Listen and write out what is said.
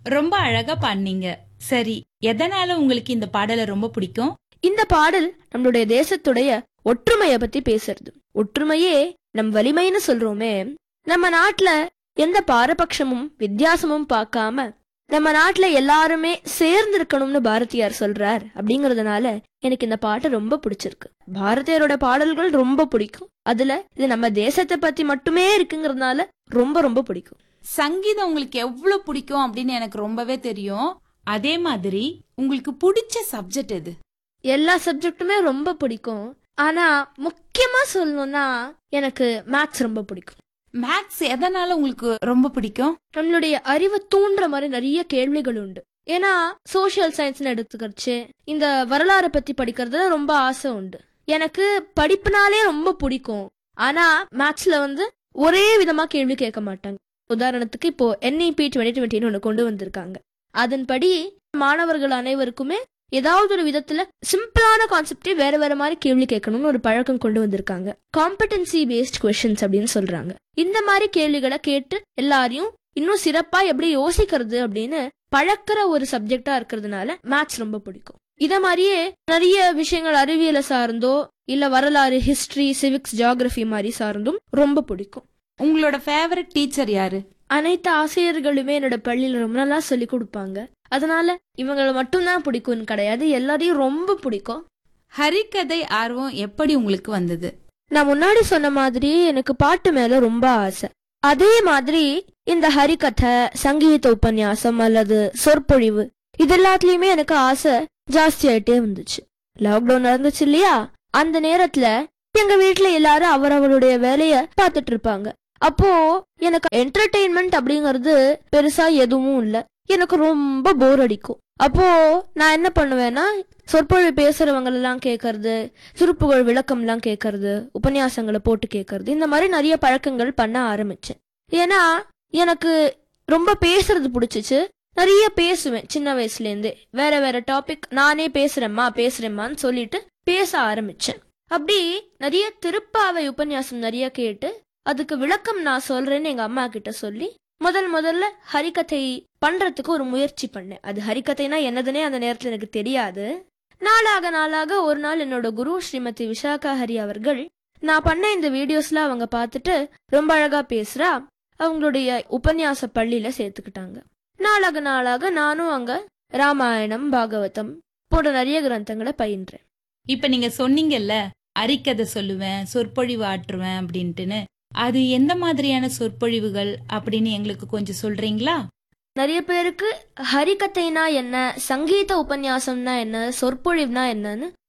ரொம்ப அழகா பாடினீங்க சரி எதனால உங்களுக்கு இந்த பாடலை ரொம்ப பிடிக்கும் இந்த பாடல் நம்மளுடைய தேசத்துடைய ஒற்றுமைய பத்தி பேசுறது ஒற்றுமையே நம் வலிமைன்னு சொல்றோமே நம்ம நாட்டுல எந்த பாரபட்சமும் வித்தியாசமும் பார்க்காம நம்ம நாட்டுல எல்லாருமே சேர்ந்து இருக்கணும்னு பாரதியார் சொல்றார் அப்படிங்கறதுனால எனக்கு இந்த பாட்டு ரொம்ப பிடிச்சிருக்கு பாரதியாரோட பாடல்கள் ரொம்ப பிடிக்கும் அதுல இது நம்ம தேசத்தை பத்தி மட்டுமே இருக்குங்கிறதுனால ரொம்ப ரொம்ப பிடிக்கும் சங்கீதம் உங்களுக்கு எவ்வளவு பிடிக்கும் அப்படின்னு எனக்கு ரொம்பவே தெரியும் அதே மாதிரி உங்களுக்கு பிடிச்ச சப்ஜெக்ட் எது எல்லா சப்ஜெக்ட்டுமே ரொம்ப பிடிக்கும் ஆனா முக்கியமா சொல்லணும்னா எனக்கு மேத்ஸ் ரொம்ப பிடிக்கும் மேக்ஸ் எதனால உங்களுக்கு ரொம்ப பிடிக்கும் நம்மளுடைய அறிவை தூண்டுற மாதிரி நிறைய கேள்விகள் உண்டு ஏன்னா சோஷியல் சயின்ஸ்னு எடுத்துக்கிறச்சு இந்த வரலாறை பத்தி படிக்கிறதுல ரொம்ப ஆசை உண்டு எனக்கு படிப்புனாலே ரொம்ப பிடிக்கும் ஆனா மேத்ஸ்ல வந்து ஒரே விதமா கேள்வி கேட்க மாட்டாங்க உதாரணத்துக்கு இப்போ என்இபி டுவெண்ட்டி டுவெண்ட்டின்னு ஒன்று கொண்டு வந்திருக்காங்க அதன்படி மாணவர்கள் அனைவருக்குமே ஏதாவது ஒரு விதத்துல சிம்பிளான கான்செப்டே வேற வேற மாதிரி கேள்வி கேட்கணும்னு ஒரு பழக்கம் கொண்டு வந்திருக்காங்க காம்படன்சி பேஸ்ட் கொஷின்ஸ் அப்படின்னு சொல்றாங்க இந்த மாதிரி கேள்விகளை கேட்டு எல்லாரையும் இன்னும் சிறப்பா எப்படி யோசிக்கிறது அப்படின்னு பழக்கிற ஒரு சப்ஜெக்டா இருக்கிறதுனால மேத்ஸ் ரொம்ப பிடிக்கும் இத மாதிரியே நிறைய விஷயங்கள் அறிவியலை சார்ந்தோ இல்ல வரலாறு ஹிஸ்டரி சிவிக்ஸ் ஜியாகிரபி மாதிரி சார்ந்தும் ரொம்ப பிடிக்கும் உங்களோட ஃபேவரட் டீச்சர் யாரு அனைத்து ஆசிரியர்களுமே என்னோட பள்ளியில ரொம்ப நல்லா சொல்லி கொடுப்பாங்க அதனால இவங்களை மட்டும்தான் பிடிக்கும்னு கிடையாது எல்லாரையும் ரொம்ப பிடிக்கும் ஹரிக்கதை ஆர்வம் எப்படி உங்களுக்கு வந்தது நான் முன்னாடி சொன்ன மாதிரி எனக்கு பாட்டு மேல ரொம்ப ஆசை அதே மாதிரி இந்த ஹரிகதை சங்கீத உபன்யாசம் அல்லது சொற்பொழிவு இது எல்லாத்துலயுமே எனக்கு ஆசை ஜாஸ்தி ஆயிட்டே வந்துச்சு லாக்டவுன் நடந்துச்சு இல்லையா அந்த நேரத்துல எங்க வீட்ல எல்லாரும் அவரவருடைய வேலைய பார்த்துட்டு இருப்பாங்க அப்போ எனக்கு என்டர்டெயின்மெண்ட் அப்படிங்கறது பெருசா எதுவும் இல்ல எனக்கு ரொம்ப போர் அடிக்கும் அப்போ நான் என்ன பண்ணுவேன்னா சொற்பொழிவு பேசுறவங்க எல்லாம் கேட்கறது சுருப்புகள் விளக்கம்லாம் கேட்கறது உபன்யாசங்களை போட்டு கேட்கறது இந்த மாதிரி நிறைய பழக்கங்கள் பண்ண ஆரம்பிச்சேன் ஏன்னா எனக்கு ரொம்ப பேசுறது பிடிச்சிச்சு நிறைய பேசுவேன் சின்ன வயசுல இருந்தே வேற வேற டாபிக் நானே பேசுறேம்மா பேசுறேம்மான்னு சொல்லிட்டு பேச ஆரம்பிச்சேன் அப்படி நிறைய திருப்பாவை உபன்யாசம் நிறைய கேட்டு அதுக்கு விளக்கம் நான் சொல்றேன்னு எங்க அம்மா கிட்ட சொல்லி முதல் முதல்ல ஹரிகதை பண்றதுக்கு ஒரு முயற்சி பண்ணேன் அது ஹரிகதைனா என்னதுன்னே அந்த நேரத்துல எனக்கு தெரியாது நாளாக நாளாக ஒரு நாள் என்னோட குரு ஸ்ரீமதி விசாகா ஹரி அவர்கள் நான் பண்ண இந்த வீடியோஸ்ல அவங்க பார்த்துட்டு ரொம்ப அழகா பேசுறா அவங்களுடைய உபன்யாச பள்ளியில சேர்த்துக்கிட்டாங்க நாளாக நாளாக நானும் அங்க ராமாயணம் பாகவதம் போன்ற நிறைய கிரந்தங்களை பயின்றேன் இப்ப நீங்க சொன்னீங்கல்ல அரிக்கதை சொல்லுவேன் சொற்பொழிவு ஆற்றுவேன் அப்படின்ட்டுன்னு அது எந்த மாதிரியான சொற்பொழிவுகள் அப்படின்னு எங்களுக்கு கொஞ்சம் சொல்றீங்களா நிறைய பேருக்கு ஹரிகதைனா என்ன சங்கீத உபன்யாசம்னா என்ன சொற்பொழிவுனா என்னன்னு